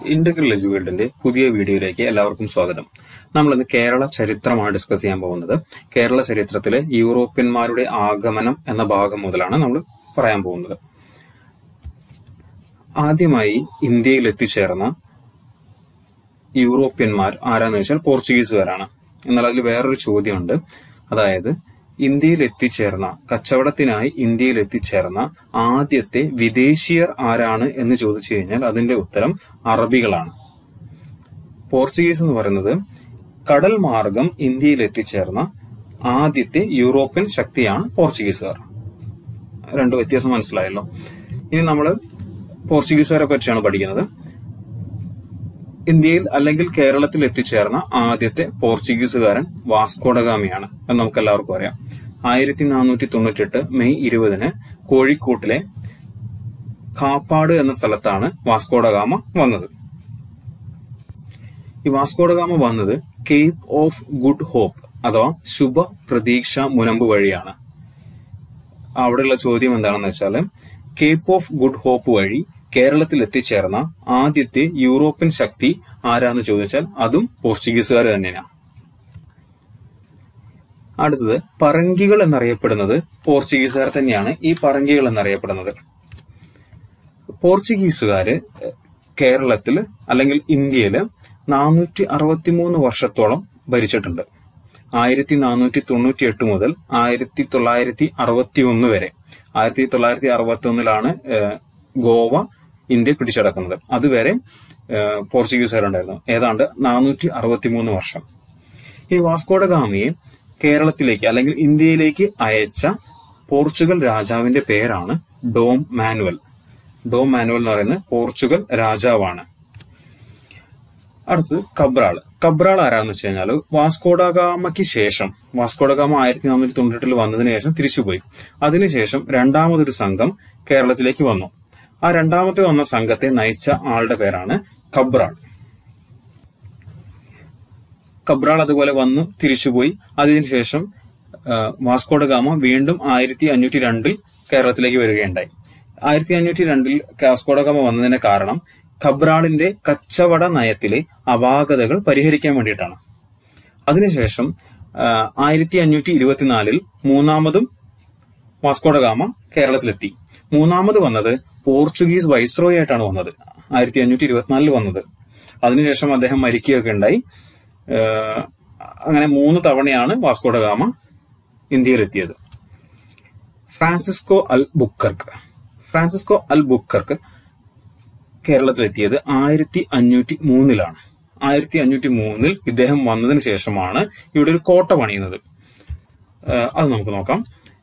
integral എജു വേൾഡിന്റെ പുതിയ വീഡിയോയിലേക്ക് എല്ലാവർക്കും സ്വാഗതം നമ്മളിന്ന് കേരള ചരിത്രമാണ് ഡിസ്കസ് ചെയ്യാൻ പോകുന്നത് കേരള ചരിത്രത്തിലെ യൂറോപ്യന്മാരുടെ ആഗമനം എന്ന ഭാഗം മുതലാണ് നമ്മൾ പറയാൻ പോകുന്നത് ആദ്യമായി ഇന്ത്യയിൽ എത്തിച്ചേർന്ന യൂറോപ്യന്മാർ ആരാന്ന് വെച്ചാൽ പോർച്ചുഗീസുകാരാണ് എന്നാൽ അതിൽ വേറൊരു ചോദ്യമുണ്ട് അതായത് ഇന്ത്യയിൽ എത്തിച്ചേർന്ന കച്ചവടത്തിനായി ഇന്ത്യയിൽ എത്തിച്ചേർന്ന ആദ്യത്തെ വിദേശീയർ ആരാണ് എന്ന് ചോദിച്ചു കഴിഞ്ഞാൽ അതിന്റെ ഉത്തരം അറബികളാണ് പോർച്ചുഗീസ് എന്ന് പറയുന്നത് കടൽ മാർഗം ഇന്ത്യയിൽ എത്തിച്ചേർന്ന ആദ്യത്തെ യൂറോപ്യൻ ശക്തിയാണ് പോർച്ചുഗീസുകാർ രണ്ട് വ്യത്യാസം മനസ്സിലായല്ലോ ഇനി നമ്മൾ പോർച്ചുഗീസുകാരെ പറ്റിയാണ് പഠിക്കുന്നത് ഇന്ത്യയിൽ അല്ലെങ്കിൽ കേരളത്തിൽ എത്തിച്ചേർന്ന ആദ്യത്തെ പോർച്ചുഗീസുകാരൻ വാസ്കോഡഗാമിയാണ് എന്ന് നമുക്ക് എല്ലാവർക്കും അറിയാം ആയിരത്തി നാനൂറ്റി തൊണ്ണൂറ്റെട്ട് മെയ് ഇരുപതിന് കോഴിക്കോട്ടിലെ കാപ്പാട് എന്ന സ്ഥലത്താണ് വാസ്കോഡഗാമ വന്നത് ഈ വാസ്കോഡഗാമ വന്നത് കേപ്പ് ഓഫ് ഗുഡ് ഹോപ്പ് അഥവാ ശുഭ പ്രതീക്ഷ മുനമ്പ് വഴിയാണ് അവിടെയുള്ള ചോദ്യം എന്താണെന്ന് വെച്ചാൽ കേപ്പ് ഓഫ് ഗുഡ് ഹോപ്പ് വഴി കേരളത്തിൽ എത്തിച്ചേർന്ന ആദ്യത്തെ യൂറോപ്യൻ ശക്തി ആരാന്ന് ചോദിച്ചാൽ അതും പോർച്ചുഗീസുകാർ തന്നെയാണ് അടുത്തത് പറങ്കികൾ എന്നറിയപ്പെടുന്നത് പോർച്ചുഗീസുകാർ തന്നെയാണ് ഈ പറങ്കികൾ എന്നറിയപ്പെടുന്നത് പോർച്ചുഗീസുകാര് കേരളത്തിൽ അല്ലെങ്കിൽ ഇന്ത്യയിൽ നാനൂറ്റി അറുപത്തിമൂന്ന് വർഷത്തോളം ഭരിച്ചിട്ടുണ്ട് ആയിരത്തി നാനൂറ്റി തൊണ്ണൂറ്റി എട്ട് മുതൽ ആയിരത്തി തൊള്ളായിരത്തി അറുപത്തി ഒന്ന് വരെ ആയിരത്തി തൊള്ളായിരത്തി അറുപത്തി ഒന്നിലാണ് ഗോവ ഇന്ത്യ പിടിച്ചടക്കുന്നത് അതുവരെ പോർച്ചുഗീസുകാരുണ്ടായിരുന്നു ഏതാണ്ട് നാനൂറ്റി അറുപത്തി മൂന്ന് വർഷം ഈ വാസ്കോഡ ഗാമിയെ കേരളത്തിലേക്ക് അല്ലെങ്കിൽ ഇന്ത്യയിലേക്ക് അയച്ച പോർച്ചുഗൽ രാജാവിന്റെ പേരാണ് ഡോം മാനുവൽ ഡോം മാനുവൽ എന്ന് പറയുന്നത് പോർച്ചുഗൽ രാജാവാണ് അടുത്ത് കബ്രാൾ കബ്രാൾ ആരാന്ന് വെച്ച് കഴിഞ്ഞാൽ വാസ്കോഡഗാമയ്ക്ക് ശേഷം വാസ്കോഡഗാമ ആയിരത്തി നാനൂറ്റി തൊണ്ണൂറ്റെട്ടിൽ വന്നതിന് ശേഷം തിരിച്ചുപോയി അതിനുശേഷം രണ്ടാമതൊരു സംഘം കേരളത്തിലേക്ക് വന്നു ആ രണ്ടാമത്തെ വന്ന സംഘത്തെ നയിച്ച ആളുടെ പേരാണ് കബ്രാൾ കബ്രാൾ അതുപോലെ വന്നു തിരിച്ചുപോയി അതിനുശേഷം വാസ്കോഡഗാമ വീണ്ടും ആയിരത്തി അഞ്ഞൂറ്റി രണ്ടിൽ കേരളത്തിലേക്ക് വരികയുണ്ടായി ആയിരത്തി അഞ്ഞൂറ്റി രണ്ടിൽ വാസ്കോഡഗാമ വന്നതിന് കാരണം ഖബ്രാളിന്റെ കച്ചവട നയത്തിലെ അപാകതകൾ പരിഹരിക്കാൻ വേണ്ടിയിട്ടാണ് അതിനുശേഷം ആയിരത്തി അഞ്ഞൂറ്റി ഇരുപത്തിനാലിൽ മൂന്നാമതും വാസ്കോഡഗാമ കേരളത്തിലെത്തി മൂന്നാമത് വന്നത് പോർച്ചുഗീസ് വൈസ്രോയി ആയിട്ടാണ് വന്നത് ആയിരത്തി അഞ്ഞൂറ്റി ഇരുപത്തിനാലിൽ വന്നത് അതിനുശേഷം അദ്ദേഹം മരിക്കുകയൊക്കെ ഉണ്ടായി അങ്ങനെ മൂന്ന് തവണയാണ് വാസ്കോഡഗാമ ഇന്ത്യയിലെത്തിയത് Francisco Albuquerque Francisco Albuquerque കേരളത്തിലെത്തിയത് ആയിരത്തി അഞ്ഞൂറ്റി മൂന്നിലാണ് ആയിരത്തി അഞ്ഞൂറ്റി മൂന്നിൽ ഇദ്ദേഹം വന്നതിന് ശേഷമാണ് ഇവിടെ ഒരു കോട്ട പണിയുന്നത് അത് നമുക്ക് നോക്കാം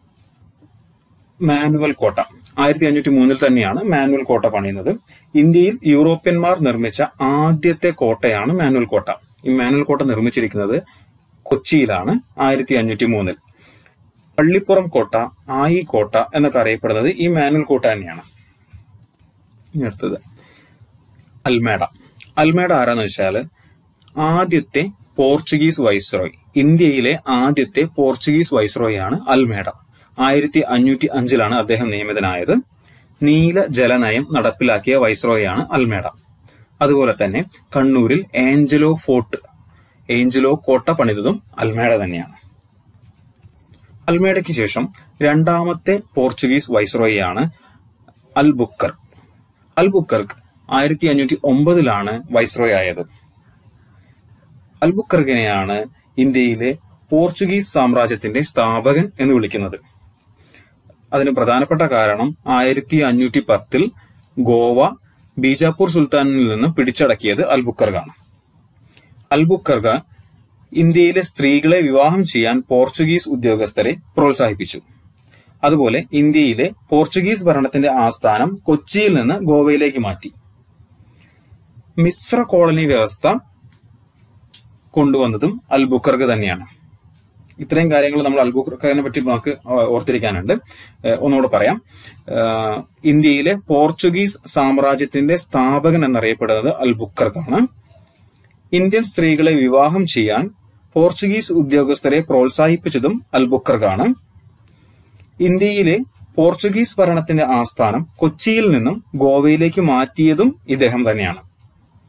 മാനുവൽ കോട്ട ആയിരത്തി അഞ്ഞൂറ്റി മൂന്നിൽ തന്നെയാണ് മാനുവൽ കോട്ട പണിയുന്നത് ഇന്ത്യയിൽ യൂറോപ്യന്മാർ നിർമ്മിച്ച ആദ്യത്തെ കോട്ടയാണ് മാനുവൽ കോട്ട ഈ മാനുവൽ കോട്ട നിർമ്മിച്ചിരിക്കുന്നത് കൊച്ചിയിലാണ് ആയിരത്തി അഞ്ഞൂറ്റി മൂന്നിൽ പള്ളിപ്പുറം കോട്ട ആയി കോട്ട എന്നൊക്കെ അറിയപ്പെടുന്നത് ഈ മാനുവൽ കോട്ട തന്നെയാണ് ഇനി അടുത്തത് അൽമേഡ അൽമേഡ ആരാന്ന് വെച്ചാൽ ആദ്യത്തെ പോർച്ചുഗീസ് വൈസ്രോയ് ഇന്ത്യയിലെ ആദ്യത്തെ പോർച്ചുഗീസ് വൈസ്രോയ് ആണ് അൽമേഡ ആയിരത്തി അഞ്ഞൂറ്റി അഞ്ചിലാണ് അദ്ദേഹം നിയമിതനായത് നീല ജലനയം നടപ്പിലാക്കിയ വൈസ്രോയാണ് അൽമേഡ അതുപോലെ തന്നെ കണ്ണൂരിൽ ഏഞ്ചലോ ഫോർട്ട് ഏഞ്ചലോ കോട്ട പണിതതും അൽമേഡ തന്നെയാണ് അൽമേഡയ്ക്ക് ശേഷം രണ്ടാമത്തെ പോർച്ചുഗീസ് വൈസ്രോയാണ് അൽ ബുക്കർ അൽ ബുക്കർക്ക് ആയിരത്തി അഞ്ഞൂറ്റി ഒമ്പതിലാണ് വൈസ്രോയ് ആയത് അൽബുക്കർഗിനെയാണ് ഇന്ത്യയിലെ പോർച്ചുഗീസ് സാമ്രാജ്യത്തിന്റെ സ്ഥാപകൻ എന്ന് വിളിക്കുന്നത് അതിന് പ്രധാനപ്പെട്ട കാരണം ആയിരത്തി അഞ്ഞൂറ്റി പത്തിൽ ഗോവ ബീജാപ്പൂർ സുൽത്താനിൽ നിന്ന് പിടിച്ചടക്കിയത് അൽബുക്കർഗാണ് അൽബുക്കർഗ ഇന്ത്യയിലെ സ്ത്രീകളെ വിവാഹം ചെയ്യാൻ പോർച്ചുഗീസ് ഉദ്യോഗസ്ഥരെ പ്രോത്സാഹിപ്പിച്ചു അതുപോലെ ഇന്ത്യയിലെ പോർച്ചുഗീസ് ഭരണത്തിന്റെ ആസ്ഥാനം കൊച്ചിയിൽ നിന്ന് ഗോവയിലേക്ക് മാറ്റി മിശ്ര കോളനി വ്യവസ്ഥ കൊണ്ടുവന്നതും അൽബുക്കർക്ക് തന്നെയാണ് ഇത്രയും കാര്യങ്ങൾ നമ്മൾ അൽബുക്കറിനെ പറ്റി നമുക്ക് ഓർത്തിരിക്കാനുണ്ട് ഒന്നുകൂടെ പറയാം ഇന്ത്യയിലെ പോർച്ചുഗീസ് സാമ്രാജ്യത്തിന്റെ സ്ഥാപകൻ എന്നറിയപ്പെടുന്നത് അൽബുക്കർക്കാണ് ഇന്ത്യൻ സ്ത്രീകളെ വിവാഹം ചെയ്യാൻ പോർച്ചുഗീസ് ഉദ്യോഗസ്ഥരെ പ്രോത്സാഹിപ്പിച്ചതും അൽബുക്കർക്കാണ് ഇന്ത്യയിലെ പോർച്ചുഗീസ് ഭരണത്തിന്റെ ആസ്ഥാനം കൊച്ചിയിൽ നിന്നും ഗോവയിലേക്ക് മാറ്റിയതും ഇദ്ദേഹം തന്നെയാണ്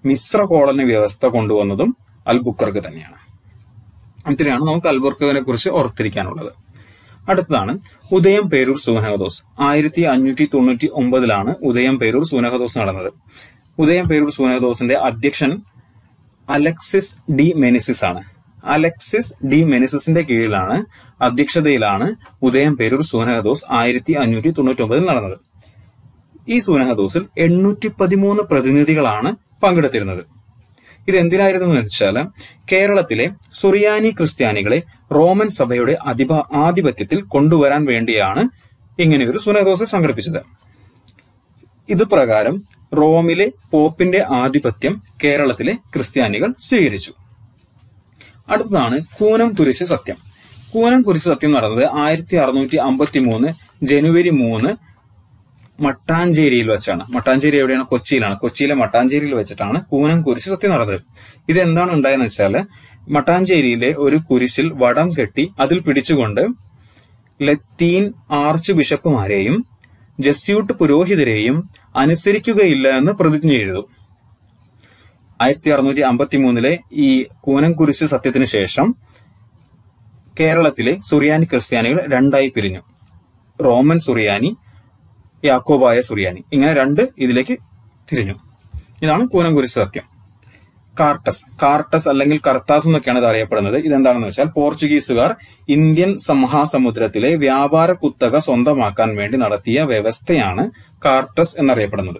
മിശ്ര കോളനി വ്യവസ്ഥ കൊണ്ടുവന്നതും അൽബുക്കർക്ക് തന്നെയാണ് ഇത്രയാണ് നമുക്ക് അൽബുക്കറിനെ കുറിച്ച് ഓർത്തിരിക്കാനുള്ളത് അടുത്തതാണ് ഉദയം പേരൂർ സൂനഹദോസ് ആയിരത്തി അഞ്ഞൂറ്റി തൊണ്ണൂറ്റി ഒമ്പതിലാണ് ഉദയം പേരൂർ സൂനഹദോസ് നടന്നത് ഉദയം പേരൂർ സൂനഹദോസിന്റെ അധ്യക്ഷൻ അലക്സിസ് ഡി മെനിസിസ് ആണ് അലക്സിസ് ഡി മെനിസിസിന്റെ കീഴിലാണ് അധ്യക്ഷതയിലാണ് ഉദയം പേരൂർ സൂനഹദോസ് ആയിരത്തി അഞ്ഞൂറ്റി തൊണ്ണൂറ്റി ഒമ്പതിൽ നടന്നത് ഈ സൂനഹദോസിൽ എണ്ണൂറ്റി പതിമൂന്ന് പ്രതിനിധികളാണ് പങ്കെടുത്തിരുന്നത് ഇത് എന്തിനായിരുന്നു എന്ന് വെച്ചാൽ കേരളത്തിലെ സുറിയാനി ക്രിസ്ത്യാനികളെ റോമൻ സഭയുടെ അധിപ ആധിപത്യത്തിൽ കൊണ്ടുവരാൻ വേണ്ടിയാണ് ഇങ്ങനെ ഒരു സുനഹദോസ് സംഘടിപ്പിച്ചത് ഇത് പ്രകാരം റോമിലെ പോപ്പിന്റെ ആധിപത്യം കേരളത്തിലെ ക്രിസ്ത്യാനികൾ സ്വീകരിച്ചു അടുത്തതാണ് കൂനം കുരിശ് സത്യം കൂനം കുരിശ് സത്യം നടന്നത് ആയിരത്തി അറുന്നൂറ്റി അമ്പത്തി മൂന്ന് ജനുവരി മൂന്ന് മട്ടാഞ്ചേരിയിൽ വെച്ചാണ് മട്ടാഞ്ചേരി എവിടെയാണ് കൊച്ചിയിലാണ് കൊച്ചിയിലെ മട്ടാഞ്ചേരിയിൽ വെച്ചിട്ടാണ് കൂനം കുരിശ് സത്യം നടന്നത് ഇത് എന്താണ് ഉണ്ടായെന്ന് വെച്ചാല് മട്ടാഞ്ചേരിയിലെ ഒരു കുരിശിൽ വടം കെട്ടി അതിൽ പിടിച്ചുകൊണ്ട് ലത്തീൻ ആർച്ച് ബിഷപ്പുമാരെയും ജസ്യൂട്ട് പുരോഹിതരെയും അനുസരിക്കുകയില്ല എന്ന് പ്രതിജ്ഞ ചെയ്തു ആയിരത്തി അറുന്നൂറ്റി അമ്പത്തി മൂന്നിലെ ഈ കൂനം കുരിശ് സത്യത്തിന് ശേഷം കേരളത്തിലെ സുറിയാനി ക്രിസ്ത്യാനികൾ രണ്ടായി പിരിഞ്ഞു റോമൻ സുറിയാനി യാക്കോബായ സുറിയാനി ഇങ്ങനെ രണ്ട് ഇതിലേക്ക് തിരിഞ്ഞു ഇതാണ് കൂനം കുരിശ് സത്യം കാർട്ടസ് കാർട്ടസ് അല്ലെങ്കിൽ കർത്താസ് എന്നൊക്കെയാണ് ഇത് അറിയപ്പെടുന്നത് ഇതെന്താണെന്ന് വെച്ചാൽ പോർച്ചുഗീസുകാർ ഇന്ത്യൻ മഹാസമുദ്രത്തിലെ വ്യാപാര കുത്തക സ്വന്തമാക്കാൻ വേണ്ടി നടത്തിയ വ്യവസ്ഥയാണ് കാർട്ടസ് എന്നറിയപ്പെടുന്നത്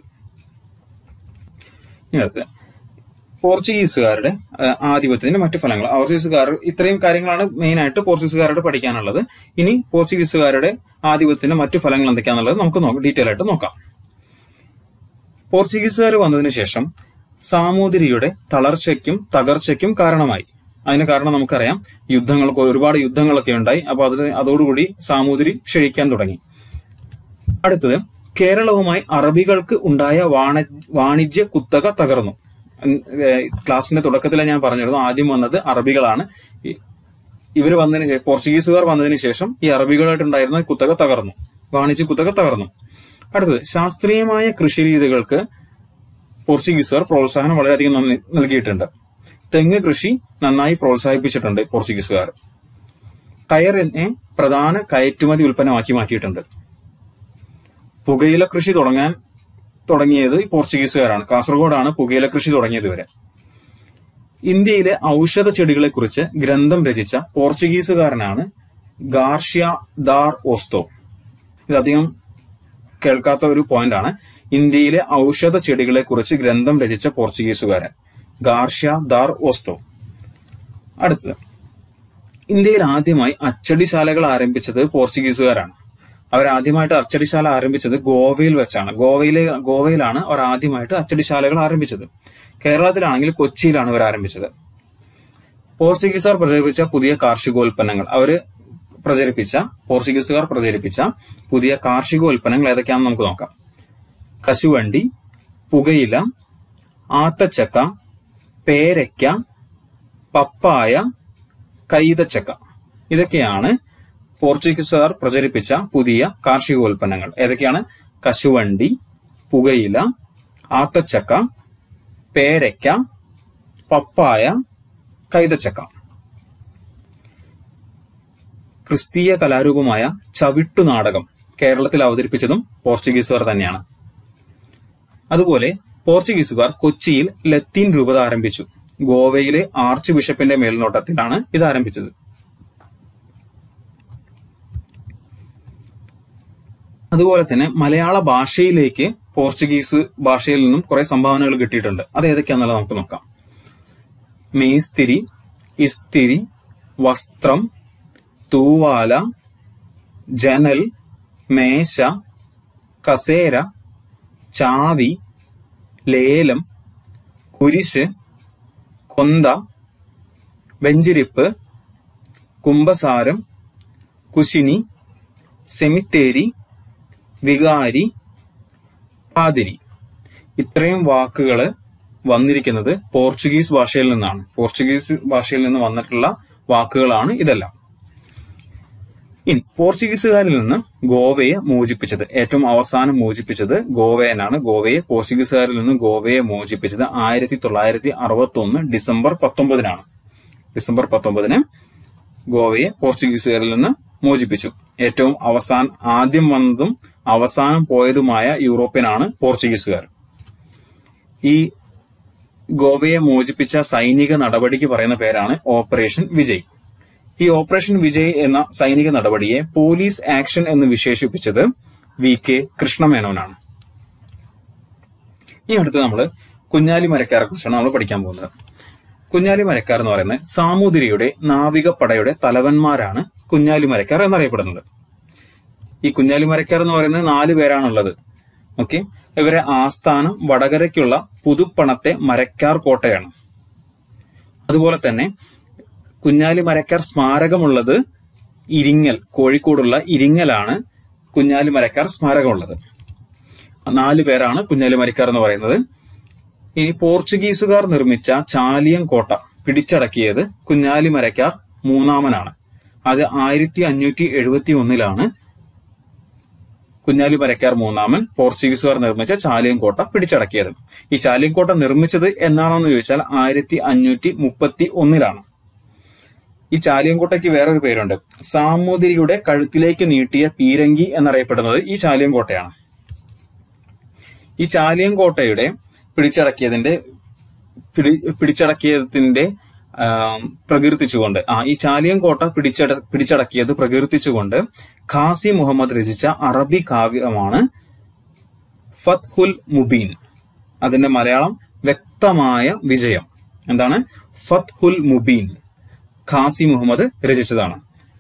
ഇനി അടുത്ത് പോർച്ചുഗീസുകാരുടെ ആ, ആധിപത്യത്തിന്റെ മറ്റു ഫലങ്ങൾ പോർച്ചുഗീസുകാർ ഇത്രയും കാര്യങ്ങളാണ് മെയിൻ ആയിട്ട് പോർച്ചുഗീസുകാരോട് പഠിക്കാനുള്ളത് ഇനി പോർച്ചുഗീസുകാരുടെ ആധിപത്യത്തിന്റെ മറ്റു ഫലങ്ങൾ എന്തൊക്കെയാണെന്നുള്ളത് നമുക്ക് ഡീറ്റെയിൽ ആയിട്ട് നോക്കാം പോർച്ചുഗീസുകാർ വന്നതിന് ശേഷം സാമൂതിരിയുടെ തളർച്ചയ്ക്കും തകർച്ചയ്ക്കും കാരണമായി അതിന് കാരണം നമുക്കറിയാം യുദ്ധങ്ങൾക്ക് ഒരുപാട് യുദ്ധങ്ങളൊക്കെ ഉണ്ടായി അപ്പൊ അതിന് അതോടുകൂടി സാമൂതിരി ക്ഷയിക്കാൻ തുടങ്ങി അടുത്തത് കേരളവുമായി അറബികൾക്ക് ഉണ്ടായ വാണ- വാണിജ്യ കുത്തക തകർന്നു ഉം, ഏഹ്, ക്ലാസിന്റെ തുടക്കത്തിൽ ഞാൻ പറഞ്ഞിരുന്നു ആദ്യം വന്നത് അറബികളാണ് ഈ- ഇവർ വന്നതിന് ശേഷം പോർച്ചുഗീസുകാർ വന്നതിന് ശേഷം ഈ അറബികളായിട്ടുണ്ടായിരുന്ന കുത്തക തകർന്നു വാണിജ്യ കുത്തക തകർന്നു അടുത്തത് ശാസ്ത്രീയമായ കൃഷി രീതികൾക്ക് പോർച്ചുഗീസുകാർ പ്രോത്സാഹനം വളരെയധികം നന്ദി- നൽകിയിട്ടുണ്ട് തെങ്ങ് കൃഷി നന്നായി പ്രോത്സാഹിപ്പിച്ചിട്ടുണ്ട് പോർച്ചുഗീസുകാർ കയറിനെ പ്രധാന കയറ്റുമതി ഉൽപ്പന്നമാക്കി മാറ്റിയിട്ടുണ്ട് പുകയില കൃഷി തുടങ്ങാൻ തുടങ്ങിയത് ഈ പോർച്ചുഗീസുകാരാണ് കാസർഗോഡാണ് പുകയില കൃഷി തുടങ്ങിയത് വരെ ഇന്ത്യയിലെ ഔഷധ ചെടികളെ കുറിച്ച് ഗ്രന്ഥം രചിച്ച പോർച്ചുഗീസുകാരനാണ് ഗാർഷ്യ ദാർ ഓസ്തോ ഇത് അധികം കേൾക്കാത്ത ഒരു പോയിന്റ് ആണ് ഇന്ത്യയിലെ ഔഷധ ചെടികളെ കുറിച്ച് ഗ്രന്ഥം രചിച്ച പോർച്ചുഗീസുകാരൻ ഗാർഷ്യ ദാർ ഓസ്തോ അടുത്തത് ഇന്ത്യയിൽ ആദ്യമായി അച്ചടിശാലകൾ ആരംഭിച്ചത് പോർച്ചുഗീസുകാരാണ് അവർ ആദ്യമായിട്ട് അച്ചടിശാല ആരംഭിച്ചത് ഗോവയിൽ വെച്ചാണ് ഗോവയിലെ ഗോവയിലാണ് അവർ ആദ്യമായിട്ട് അച്ചടിശാലകൾ ആരംഭിച്ചത് കേരളത്തിലാണെങ്കിൽ കൊച്ചിയിലാണ് അവർ ആരംഭിച്ചത് പോർച്ചുഗീസുകാർ പ്രചരിപ്പിച്ച പുതിയ കാർഷികോൽപ്പന്നങ്ങൾ അവര് പ്രചരിപ്പിച്ച പോർച്ചുഗീസുകാർ പ്രചരിപ്പിച്ച പുതിയ കാർഷികോൽപ്പന്നങ്ങൾ ഏതൊക്കെയാണെന്ന് നമുക്ക് നോക്കാം കശുവണ്ടി പുകയില ആത്തച്ചക്ക പേരയ്ക്ക പപ്പായ കൈതച്ചക്ക ഇതൊക്കെയാണ് പോർച്ചുഗീസുകാർ പ്രചരിപ്പിച്ച പുതിയ കാർഷികോൽപ്പന്നങ്ങൾ ഏതൊക്കെയാണ് കശുവണ്ടി പുകയില ആത്തച്ചക്ക പേരയ്ക്ക പപ്പായ കൈതച്ചക്ക ക്രിസ്തീയ കലാരൂപമായ ചവിട്ടുനാടകം കേരളത്തിൽ അവതരിപ്പിച്ചതും പോർച്ചുഗീസുകാർ തന്നെയാണ് അതുപോലെ പോർച്ചുഗീസുകാർ കൊച്ചിയിൽ ലത്തീൻ രൂപത ആരംഭിച്ചു ഗോവയിലെ ആർച്ച് ബിഷപ്പിന്റെ മേൽനോട്ടത്തിലാണ് ഇത് ആരംഭിച്ചത് അതുപോലെ തന്നെ മലയാള ഭാഷയിലേക്ക് പോർച്ചുഗീസ് ഭാഷയിൽ നിന്നും കുറെ സംഭാവനകൾ കിട്ടിയിട്ടുണ്ട് അത് ഏതൊക്കെയാണെന്നുള്ളത് നമുക്ക് നോക്കാം മേസ്തിരി ഇസ്തിരി വസ്ത്രം തൂവാല ജനൽ മേശ കസേര ചാവി ലേലം കുരിശ് കൊന്ത വെഞ്ചിരിപ്പ് കുംഭസാരം കുശിനി സെമിത്തേരി വികാരി പാതിരി ഇത്രയും വാക്കുകൾ വന്നിരിക്കുന്നത് പോർച്ചുഗീസ് ഭാഷയിൽ നിന്നാണ് പോർച്ചുഗീസ് ഭാഷയിൽ നിന്ന് വന്നിട്ടുള്ള വാക്കുകളാണ് ഇതെല്ലാം ഇനി പോർച്ചുഗീസുകാരിൽ നിന്ന് ഗോവയെ മോചിപ്പിച്ചത് ഏറ്റവും അവസാനം മോചിപ്പിച്ചത് ഗോവയനാണ് ഗോവയെ പോർച്ചുഗീസുകാരിൽ നിന്ന് ഗോവയെ മോചിപ്പിച്ചത് ആയിരത്തി തൊള്ളായിരത്തി അറുപത്തി ഒന്ന് ഡിസംബർ പത്തൊമ്പതിനാണ് ഡിസംബർ പത്തൊമ്പതിന് ഗോവയെ പോർച്ചുഗീസുകാരിൽ നിന്ന് മോചിപ്പിച്ചു ഏറ്റവും അവസാനം ആദ്യം വന്നതും അവസാനം പോയതുമായ യൂറോപ്യനാണ് പോർച്ചുഗീസുകാർ ഈ ഗോവയെ മോചിപ്പിച്ച സൈനിക നടപടിക്ക് പറയുന്ന പേരാണ് ഓപ്പറേഷൻ വിജയ് ഈ ഓപ്പറേഷൻ വിജയ് എന്ന സൈനിക നടപടിയെ പോലീസ് ആക്ഷൻ എന്ന് വിശേഷിപ്പിച്ചത് വി കെ കൃഷ്ണമേനോനാണ് ഇനി അടുത്ത് നമ്മൾ കുഞ്ഞാലി മരക്കാരെ കുറിച്ചാണ് നമ്മൾ പഠിക്കാൻ പോകുന്നത് കുഞ്ഞാലി മരക്കാർ എന്ന് പറയുന്നത് സാമൂതിരിയുടെ നാവികപ്പടയുടെ തലവന്മാരാണ് കുഞ്ഞാലി മരക്കാർ എന്നറിയപ്പെടുന്നത് ഈ കുഞ്ഞാലി മരക്കാർ എന്ന് പറയുന്നത് നാല് പേരാണുള്ളത് ഓക്കെ ഇവരെ ആസ്ഥാനം വടകരയ്ക്കുള്ള പുതുപ്പണത്തെ മരക്കാർ കോട്ടയാണ് അതുപോലെ തന്നെ കുഞ്ഞാലി മരക്കാർ സ്മാരകമുള്ളത് ഇരിങ്ങൽ കോഴിക്കോടുള്ള ഇരിങ്ങലാണ് കുഞ്ഞാലി മരക്കാർ സ്മാരകമുള്ളത് നാല് പേരാണ് കുഞ്ഞാലി മരക്കാർ എന്ന് പറയുന്നത് ഇനി പോർച്ചുഗീസുകാർ നിർമ്മിച്ച ചാലിയം കോട്ട പിടിച്ചടക്കിയത് കുഞ്ഞാലി മരക്കാർ മൂന്നാമനാണ് അത് ആയിരത്തി അഞ്ഞൂറ്റി എഴുപത്തി ഒന്നിലാണ് കുഞ്ഞാലി മരക്കാർ മൂന്നാമൻ പോർച്ചുഗീസുകാർ നിർമ്മിച്ച ചാലിയം കോട്ട പിടിച്ചടക്കിയത് ഈ ചാലിയം കോട്ട നിർമ്മിച്ചത് എന്നാണെന്ന് ചോദിച്ചാൽ ആയിരത്തി അഞ്ഞൂറ്റി മുപ്പത്തി ഒന്നിലാണ് ഈ ചാലിയംകോട്ടയ്ക്ക് വേറൊരു പേരുണ്ട് സാമൂതിരിയുടെ കഴുത്തിലേക്ക് നീട്ടിയ പീരങ്കി എന്നറിയപ്പെടുന്നത് ഈ ചാലിയംകോട്ടയാണ് ഈ ചാലിയംകോട്ടയുടെ പിടിച്ചടക്കിയതിന്റെ പിടി പിടിച്ചടക്കിയതിന്റെ ആ, പ്രകീർത്തിച്ചുകൊണ്ട് ആ ഈ ചാലിയംകോട്ട പിടിച്ചട പിടിച്ചടക്കിയത് പ്രകീർത്തിച്ചുകൊണ്ട് ഖാസി മുഹമ്മദ് രചിച്ച അറബി കാവ്യമാണ് ഫത്ഹുൽ മുബീൻ അതിന്റെ മലയാളം വ്യക്തമായ വിജയം എന്താണ് ഫത്ഹുൽ മുബീൻ ഖാസി മുഹമ്മദ് രചിച്ചതാണ്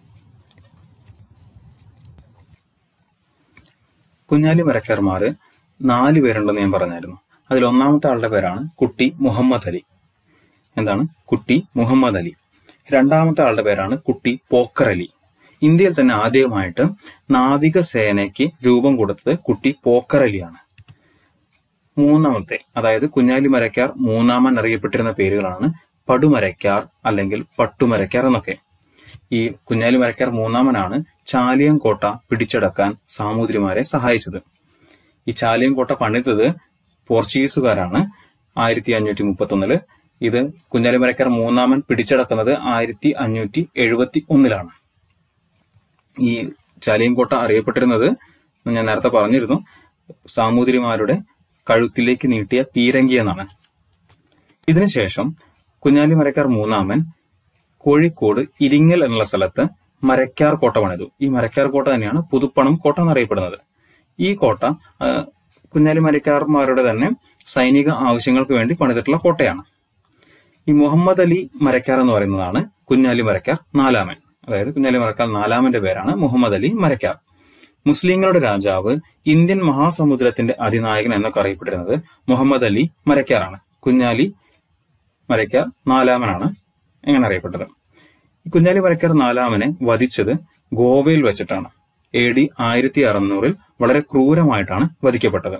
കുഞ്ഞാലി മരക്കാർമാര് നാല് പേരുണ്ടെന്ന് ഞാൻ പറഞ്ഞായിരുന്നു അതിൽ ഒന്നാമത്തെ ആളുടെ പേരാണ് കുട്ടി മുഹമ്മദ് അലി എന്താണ് കുട്ടി മുഹമ്മദ് അലി രണ്ടാമത്തെ ആളുടെ പേരാണ് കുട്ടി പോക്കർ അലി ഇന്ത്യയിൽ തന്നെ ആദ്യമായിട്ട് നാവികസേനയ്ക്ക് രൂപം കൊടുത്തത് കുട്ടി പോക്കർ അലിയാണ് മൂന്നാമത്തെ അതായത് കുഞ്ഞാലി മരക്കാർ മൂന്നാമൻ അറിയപ്പെട്ടിരുന്ന പേരുകളാണ് പടുമരക്കാർ അല്ലെങ്കിൽ പട്ടുമരക്കാർ എന്നൊക്കെ ഈ കുഞ്ഞാലി മരക്കാർ മൂന്നാമനാണ് ചാലിയം കോട്ട പിടിച്ചടക്കാൻ സാമൂതിരിമാരെ സഹായിച്ചത് ഈ ചാലിയം കോട്ട പണിതത് പോർച്ചുഗീസുകാരാണ് ആയിരത്തി അഞ്ഞൂറ്റി മുപ്പത്തി ഒന്നില് ഇത് കുഞ്ഞാലി മരക്കാർ മൂന്നാമൻ പിടിച്ചടക്കുന്നത് ആയിരത്തി അഞ്ഞൂറ്റി എഴുപത്തി ഒന്നിലാണ് ഈ ചാലിയം കോട്ട അറിയപ്പെട്ടിരുന്നത് ഞാൻ നേരത്തെ പറഞ്ഞിരുന്നു സാമൂതിരിമാരുടെ കഴുത്തിലേക്ക് നീട്ടിയ പീരങ്കി എന്നാണ് ഇതിനുശേഷം കുഞ്ഞാലി മരക്കാർ മൂന്നാമൻ കോഴിക്കോട് ഇരിങ്ങൽ എന്നുള്ള സ്ഥലത്ത് മരക്കാർ കോട്ട പണിതു ഈ മരക്കാർ കോട്ട തന്നെയാണ് പുതുപ്പണം കോട്ട എന്നറിയപ്പെടുന്നത് ഈ കോട്ട ആ, കുഞ്ഞാലി മരക്കാർമാരുടെ തന്നെ സൈനിക ആവശ്യങ്ങൾക്ക് വേണ്ടി പണിതിട്ടുള്ള കോട്ടയാണ് ഈ മുഹമ്മദ് അലി മരക്കാർ എന്ന് പറയുന്നതാണ് കുഞ്ഞാലി മരക്കാർ നാലാമൻ അതായത് കുഞ്ഞാലി മരക്കാർ നാലാമന്റെ പേരാണ് മുഹമ്മദ് അലി മരക്കാർ മുസ്ലിങ്ങളുടെ രാജാവ് ഇന്ത്യൻ മഹാസമുദ്രത്തിന്റെ അധിനായകൻ എന്നൊക്കെ അറിയപ്പെട്ടിരുന്നത് മുഹമ്മദ് അലി മരക്കാറാണ് കുഞ്ഞാലി മരക്കാർ നാലാമനാണ് എങ്ങനെ അറിയപ്പെട്ടത് ഈ കുഞ്ഞാലി മരക്കാർ നാലാമനെ വധിച്ചത് ഗോവയിൽ വെച്ചിട്ടാണ് എ ഡി ആയിരത്തി അറുന്നൂറിൽ വളരെ ക്രൂരമായിട്ടാണ് വധിക്കപ്പെട്ടത്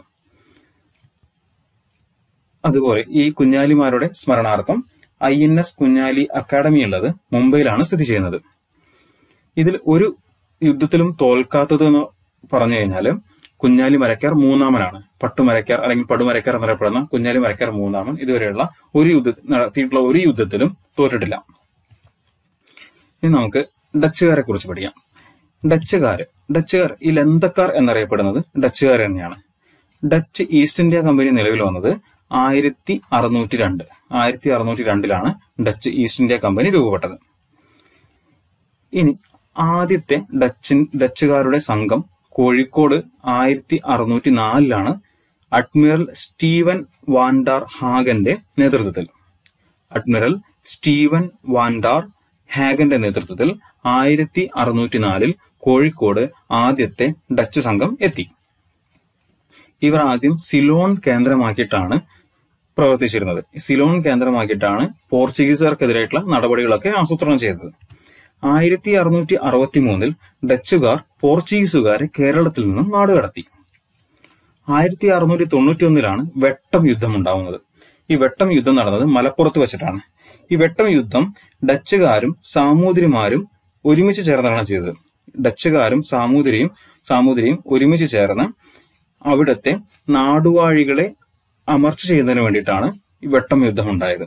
അതുപോലെ ഈ കുഞ്ഞാലിമാരുടെ സ്മരണാർത്ഥം I N S Kunjali academy ഉള്ളത് മുംബൈയിലാണ് സ്ഥിതി ചെയ്യുന്നത് ഇതിൽ ഒരു യുദ്ധത്തിലും തോൽക്കാത്തത് എന്ന് പറഞ്ഞു കഴിഞ്ഞാൽ കുഞ്ഞാലി മരക്കാർ മൂന്നാമനാണ് പട്ടുമരക്കാർ അല്ലെങ്കിൽ പടുമരക്കാർ എന്നറിയപ്പെടുന്ന കുഞ്ഞാലി മരക്കാർ മൂന്നാമൻ ഇതുവരെയുള്ള ഒരു യുദ്ധ നടത്തിയിട്ടുള്ള ഒരു യുദ്ധത്തിലും തോറ്റിട്ടില്ല ഇനി നമുക്ക് ഡച്ചുകാരെ കുറിച്ച് പഠിക്കാം ഡച്ചുകാര് ഡച്ചുകാർ ഈ ലന്തക്കാർ എന്നറിയപ്പെടുന്നത് ഡച്ചുകാർ തന്നെയാണ് ഡച്ച് ഈസ്റ്റ് ഇന്ത്യ കമ്പനി നിലവിൽ വന്നത് ആയിരത്തി അറുന്നൂറ്റി രണ്ട് ആയിരത്തി അറുന്നൂറ്റി രണ്ടിലാണ് ഡച്ച് ഈസ്റ്റ് ഇന്ത്യ കമ്പനി രൂപപ്പെട്ടത് ഇനി ആദ്യത്തെ ഡച്ചിൻ ഡച്ചുകാരുടെ സംഘം കോഴിക്കോട് ആയിരത്തി അറുന്നൂറ്റി നാലിലാണ് അഡ്മിറൽ സ്റ്റീവൻ വാൻഡാർ ഹാഗന്റെ നേതൃത്വത്തിൽ അഡ്മിറൽ സ്റ്റീവൻ വാൻഡാർ ഹാഗന്റെ നേതൃത്വത്തിൽ ആയിരത്തി അറുന്നൂറ്റി നാലിൽ കോഴിക്കോട് ആദ്യത്തെ ഡച്ച് സംഘം എത്തി ഇവർ ആദ്യം സിലോൺ കേന്ദ്രമാക്കിയിട്ടാണ് പ്രവർത്തിച്ചിരുന്നത് സിലോൺ കേന്ദ്രമാക്കിയിട്ടാണ് പോർച്ചുഗീസുകാർക്കെതിരായിട്ടുള്ള നടപടികളൊക്കെ ആസൂത്രണം ചെയ്തത് ആയിരത്തി അറുന്നൂറ്റി അറുപത്തി മൂന്നിൽ ഡച്ചുകാർ പോർച്ചുഗീസുകാരെ കേരളത്തിൽ നിന്നും നാടുകടത്തി ആയിരത്തി അറുന്നൂറ്റി തൊണ്ണൂറ്റി ഒന്നിലാണ് വെട്ടം യുദ്ധം ഉണ്ടാവുന്നത് ഈ വെട്ടം യുദ്ധം നടന്നത് മലപ്പുറത്ത് വെച്ചിട്ടാണ് ഈ വെട്ടം യുദ്ധം ഡച്ചുകാരും സാമൂതിരിമാരും ഒരുമിച്ച് ചേർന്നാണ് ചെയ്തത് ഡച്ചുകാരും സാമൂതിരിയും സാമൂതിരിയും ഒരുമിച്ച് ചേർന്ന് അവിടുത്തെ നാടുവാഴികളെ അമർച്ച ചെയ്യുന്നതിന് വേണ്ടിയിട്ടാണ് ഈ വെട്ടം യുദ്ധം ഉണ്ടായത്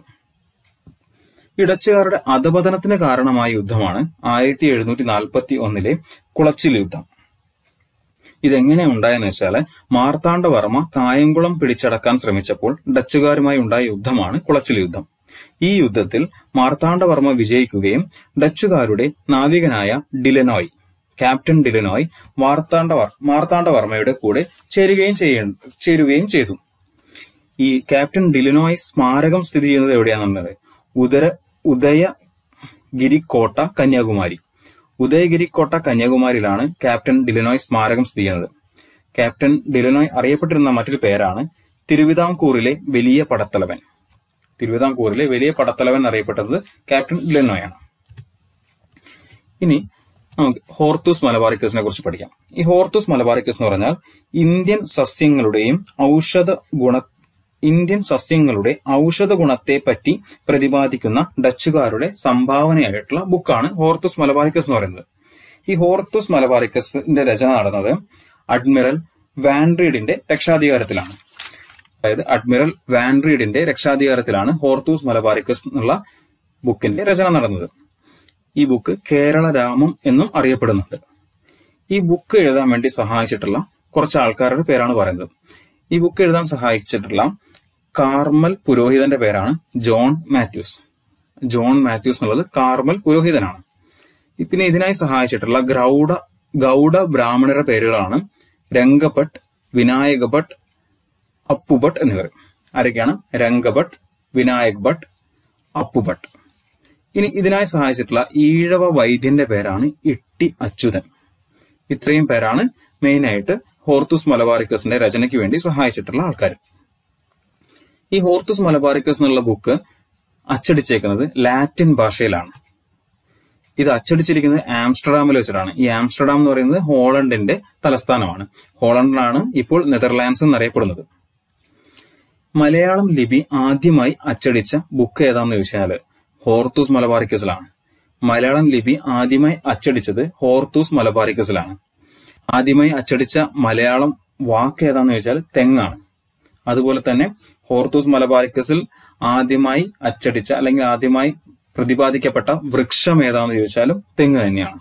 ഈ ഡച്ചുകാരുടെ അധപതനത്തിന് കാരണമായ യുദ്ധമാണ് ആയിരത്തി എഴുന്നൂറ്റി നാൽപ്പത്തി ഒന്നിലെ കുളച്ചിൽ യുദ്ധം ഇതെങ്ങനെ ഉണ്ടായെന്ന് വെച്ചാൽ മാർത്താണ്ഡവർമ്മ കായംകുളം പിടിച്ചടക്കാൻ ശ്രമിച്ചപ്പോൾ ഡച്ചുകാരുമായി ഉണ്ടായ യുദ്ധമാണ് കുളച്ചിൽ യുദ്ധം ഈ യുദ്ധത്തിൽ മാർത്താണ്ഡവർമ്മ വിജയിക്കുകയും ഡച്ചുകാരുടെ നാവികനായ ഡിലനോയ് ക്യാപ്റ്റൻ ഡിലനോയ് മാർത്താണ്ഡവർ മാർത്താണ്ഡവർമ്മയുടെ കൂടെ ചേരുകയും ചെയ്യ ചേരുകയും ചെയ്തു ഈ ക്യാപ്റ്റൻ ഡിലിനോയ് സ്മാരകം സ്ഥിതി ചെയ്യുന്നത് എവിടെയാണെന്നുള്ളത് ഉദര ഉദയഗിരിക്കോട്ട കന്യാകുമാരി ഉദയഗിരിക്കോട്ട കന്യാകുമാരിയിലാണ് ക്യാപ്റ്റൻ ഡിലിനോയ് സ്മാരകം സ്ഥിതി ചെയ്യുന്നത് ക്യാപ്റ്റൻ ഡിലിനോയ് അറിയപ്പെട്ടിരുന്ന മറ്റൊരു പേരാണ് തിരുവിതാംകൂറിലെ വലിയ പടത്തലവൻ തിരുവിതാംകൂറിലെ വലിയ പടത്തലവൻ എന്നറിയപ്പെട്ടത് ക്യാപ്റ്റൻ ഡിലിനോയ് ആണ് ഇനി നമുക്ക് ഹോർത്തൂസ് മലബാറിക്കസിനെ കുറിച്ച് പഠിക്കാം ഈ ഹോർത്തൂസ് മലബാറിക്കസ് എന്ന് പറഞ്ഞാൽ ഇന്ത്യൻ സസ്യങ്ങളുടെയും ഔഷധ ഗുണ ഇന്ത്യൻ സസ്യങ്ങളുടെ ഔഷധ ഗുണത്തെ പറ്റി പ്രതിപാദിക്കുന്ന ഡച്ചുകാരുടെ സംഭാവനയായിട്ടുള്ള ബുക്കാണ് ഹോർത്തൂസ് മലബാറിക്കസ് എന്ന് പറയുന്നത് ഈ ഹോർത്തൂസ് മലബാറിക്കസിന്റെ രചന നടന്നത് അഡ്മിറൽ വാൻഡ്രീഡിന്റെ രക്ഷാധികാരത്തിലാണ് അതായത് അഡ്മിറൽ വാൻഡ്രീഡിന്റെ രക്ഷാധികാരത്തിലാണ് ഹോർത്തൂസ് മലബാറിക്കസ് എന്നുള്ള ബുക്കിന്റെ രചന നടന്നത് ഈ ബുക്ക് കേരള രാമം എന്നും അറിയപ്പെടുന്നുണ്ട് ഈ ബുക്ക് എഴുതാൻ വേണ്ടി സഹായിച്ചിട്ടുള്ള കുറച്ച് ആൾക്കാരുടെ പേരാണ് പറയുന്നത് ഈ ബുക്ക് എഴുതാൻ സഹായിച്ചിട്ടുള്ള കാർമൽ പുരോഹിതന്റെ പേരാണ് ജോൺ മാത്യൂസ് ജോൺ മാത്യൂസ് എന്നുള്ളത് കാർമൽ പുരോഹിതനാണ് പിന്നെ ഇതിനായി സഹായിച്ചിട്ടുള്ള ഗ്രൗഡ ഗൗഡ ബ്രാഹ്മണരുടെ പേരുകളാണ് രംഗഭട്ട് വിനായക ഭട്ട് അപ്പുഭട്ട് എന്നിവർ ആരൊക്കെയാണ് രംഗഭട്ട് വിനായക് ഭട്ട് അപ്പുഭട്ട് ഇനി ഇതിനായി സഹായിച്ചിട്ടുള്ള ഈഴവ വൈദ്യന്റെ പേരാണ് ഇട്ടി അച്യുതൻ ഇത്രയും പേരാണ് മെയിനായിട്ട് ഹോർത്തുസ് മലബാറിക്കസിന്റെ രചനയ്ക്ക് വേണ്ടി സഹായിച്ചിട്ടുള്ള ആൾക്കാർ ഈ ഹോർത്തുസ് മലബാറിക്കസ് എന്നുള്ള ബുക്ക് അച്ചടിച്ചേക്കുന്നത് ലാറ്റിൻ ഭാഷയിലാണ് ഇത് അച്ചടിച്ചിരിക്കുന്നത് ആംസ്റ്റർഡാമിൽ വെച്ചിട്ടാണ് ഈ ആംസ്റ്റർഡാം എന്ന് പറയുന്നത് ഹോളണ്ടിന്റെ തലസ്ഥാനമാണ് ഹോളണ്ടിലാണ് ഇപ്പോൾ നെതർലാൻഡ്സ് എന്നറിയപ്പെടുന്നത് മലയാളം ലിപി ആദ്യമായി അച്ചടിച്ച ബുക്ക് ഏതാന്ന് ചോദിച്ചാല് ഹോർത്തൂസ് മലബാറിക്കസിലാണ് മലയാളം ലിപി ആദ്യമായി അച്ചടിച്ചത് ഹോർത്തൂസ് മലബാറിക്കസിലാണ് ആദ്യമായി അച്ചടിച്ച മലയാളം വാക്ക് ഏതാന്ന് ചോദിച്ചാൽ തെങ്ങാണ് അതുപോലെ തന്നെ ഹോർത്തൂസ് മലബാറിക്കസിൽ ആദ്യമായി അച്ചടിച്ച അല്ലെങ്കിൽ ആദ്യമായി പ്രതിപാദിക്കപ്പെട്ട വൃക്ഷം ഏതാന്ന് ചോദിച്ചാലും തെങ്ങ് തന്നെയാണ്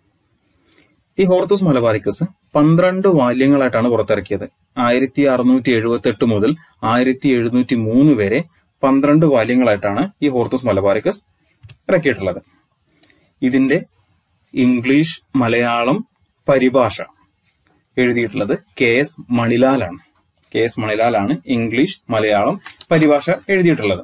ഈ ഹോർത്തൂസ് മലബാറിക്കസ് പന്ത്രണ്ട് വാല്യങ്ങളായിട്ടാണ് പുറത്തിറക്കിയത് ആയിരത്തി അറുന്നൂറ്റി എഴുപത്തി എട്ട് മുതൽ ആയിരത്തി എഴുന്നൂറ്റി മൂന്ന് വരെ പന്ത്രണ്ട് വാല്യങ്ങളായിട്ടാണ് ഈ ഹോർത്തൂസ് മലബാറിക്കസ് ഇറക്കിയിട്ടുള്ളത് ഇതിന്റെ ഇംഗ്ലീഷ് മലയാളം പരിഭാഷ എഴുതിയിട്ടുള്ളത് കെ എസ് മണിലാലാണ് കെ എസ് മണിലാലാണ് ഇംഗ്ലീഷ് മലയാളം പരിഭാഷ എഴുതിയിട്ടുള്ളത്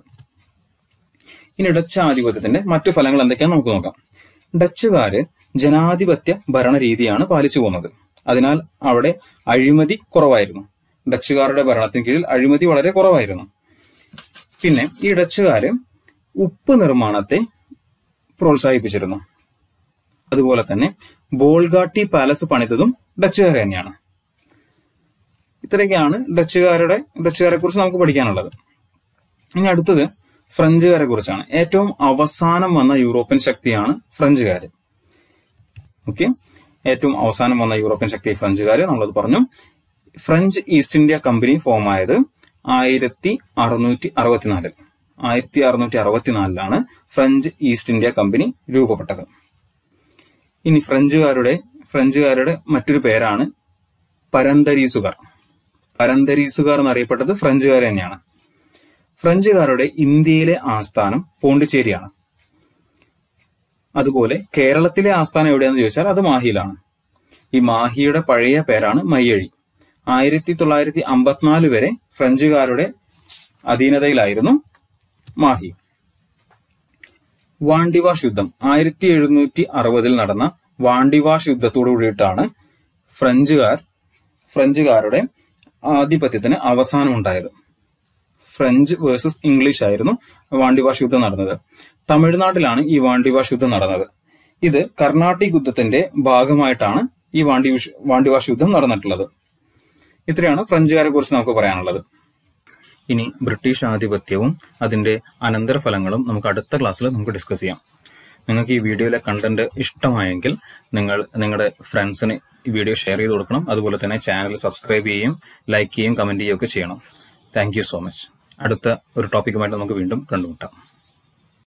ഇനി ഡച്ച് ആധിപത്യത്തിന്റെ മറ്റു ഫലങ്ങൾ എന്തൊക്കെയാന്ന് നമുക്ക് നോക്കാം ഡച്ചുകാര് ജനാധിപത്യ ഭരണരീതിയാണ് പാലിച്ചു പോകുന്നത് അതിനാൽ അവിടെ അഴിമതി കുറവായിരുന്നു ഡച്ചുകാരുടെ ഭരണത്തിന് കീഴിൽ അഴിമതി വളരെ കുറവായിരുന്നു പിന്നെ ഈ ഡച്ചുകാര് ഉപ്പ് നിർമ്മാണത്തെ പ്രോത്സാഹിപ്പിച്ചിരുന്നു അതുപോലെ തന്നെ ബോൾഗാട്ടി പാലസ് പണിതതും ഡച്ചുകാർ തന്നെയാണ് ഇത്രയൊക്കെയാണ് ഡച്ചുകാരുടെ ഡച്ചുകാരെ കുറിച്ച് നമുക്ക് പഠിക്കാനുള്ളത് ഇനി അടുത്തത് ഫ്രഞ്ചുകാരെ കുറിച്ചാണ് ഏറ്റവും അവസാനം വന്ന യൂറോപ്യൻ ശക്തിയാണ് ഫ്രഞ്ചുകാര് ഓക്കെ ഏറ്റവും അവസാനം വന്ന യൂറോപ്യൻ ശക്തി ഫ്രഞ്ചുകാര് നമ്മളത് പറഞ്ഞു French East India company form ആയത് ആയിരത്തി അറുന്നൂറ്റി അറുപത്തിനാലിൽ ആയിരത്തി അറുന്നൂറ്റി അറുപത്തിനാലിലാണ് ഫ്രഞ്ച് ഈസ്റ്റ് ഇന്ത്യ കമ്പനി രൂപപ്പെട്ടത് ഇനി ഫ്രഞ്ചുകാരുടെ ഫ്രഞ്ചുകാരുടെ മറ്റൊരു പേരാണ് പരന്തരീസുകാർ പരന്തരീസുകാർ എന്നറിയപ്പെട്ടത് ഫ്രഞ്ചുകാർ തന്നെയാണ് ഫ്രഞ്ചുകാരുടെ ഇന്ത്യയിലെ ആസ്ഥാനം പോണ്ടിച്ചേരിയാണ് അതുപോലെ കേരളത്തിലെ ആസ്ഥാനം എവിടെയാന്ന് ചോദിച്ചാൽ അത് മാഹിയിലാണ് ഈ മാഹിയുടെ പഴയ പേരാണ് മയ്യഴി ആയിരത്തി തൊള്ളായിരത്തി അമ്പത്തിനാല് വരെ ഫ്രഞ്ചുകാരുടെ അധീനതയിലായിരുന്നു മാഹി വാണ്ടിവാഷ് യുദ്ധം ആയിരത്തി എഴുന്നൂറ്റി അറുപതിൽ നടന്ന വാണ്ടിവാഷ് യുദ്ധത്തോടു കൂടിയിട്ടാണ് ഫ്രഞ്ചുകാർ ഫ്രഞ്ചുകാരുടെ ആധിപത്യത്തിന് അവസാനം ഉണ്ടായത് ഫ്രഞ്ച് വേഴ്സസ് ഇംഗ്ലീഷ് ആയിരുന്നു വാണ്ടിവാഷ് യുദ്ധം നടന്നത് തമിഴ്നാട്ടിലാണ് ഈ വാണ്ടിവാഷ് യുദ്ധം നടന്നത് ഇത് കർണാട്ടിക് യുദ്ധത്തിന്റെ ഭാഗമായിട്ടാണ് ഈ വാണ്ടിവാഷ് വാണ്ടിവാഷ് യുദ്ധം നടന്നിട്ടുള്ളത് ഇത്രയാണ് ഫ്രഞ്ചുകാരെ കുറിച്ച് നമുക്ക് പറയാനുള്ളത് ഇനി ബ്രിട്ടീഷ് ആധിപത്യവും അതിന്റെ അനന്തരഫലങ്ങളും നമുക്ക് അടുത്ത ക്ലാസ്സിൽ നമുക്ക് ഡിസ്കസ് ചെയ്യാം നിങ്ങൾക്ക് ഈ വീഡിയോയിലെ കണ്ടന്റ് ഇഷ്ടമായെങ്കിൽ നിങ്ങൾ നിങ്ങളുടെ ഫ്രണ്ട്സിന് ഈ വീഡിയോ ഷെയർ ചെയ്ത് കൊടുക്കണം അതുപോലെ തന്നെ ചാനൽ സബ്സ്ക്രൈബ് ചെയ്യുകയും ലൈക്ക് ചെയ്യുകയും കമന്റ് ചെയ്യുകയും ഒക്കെ ചെയ്യണം താങ്ക് യു സോ മച്ച് അടുത്ത ഒരു ടോപ്പിക്കുമായിട്ട് നമുക്ക് വീണ്ടും കണ്ടുമുട്ടാം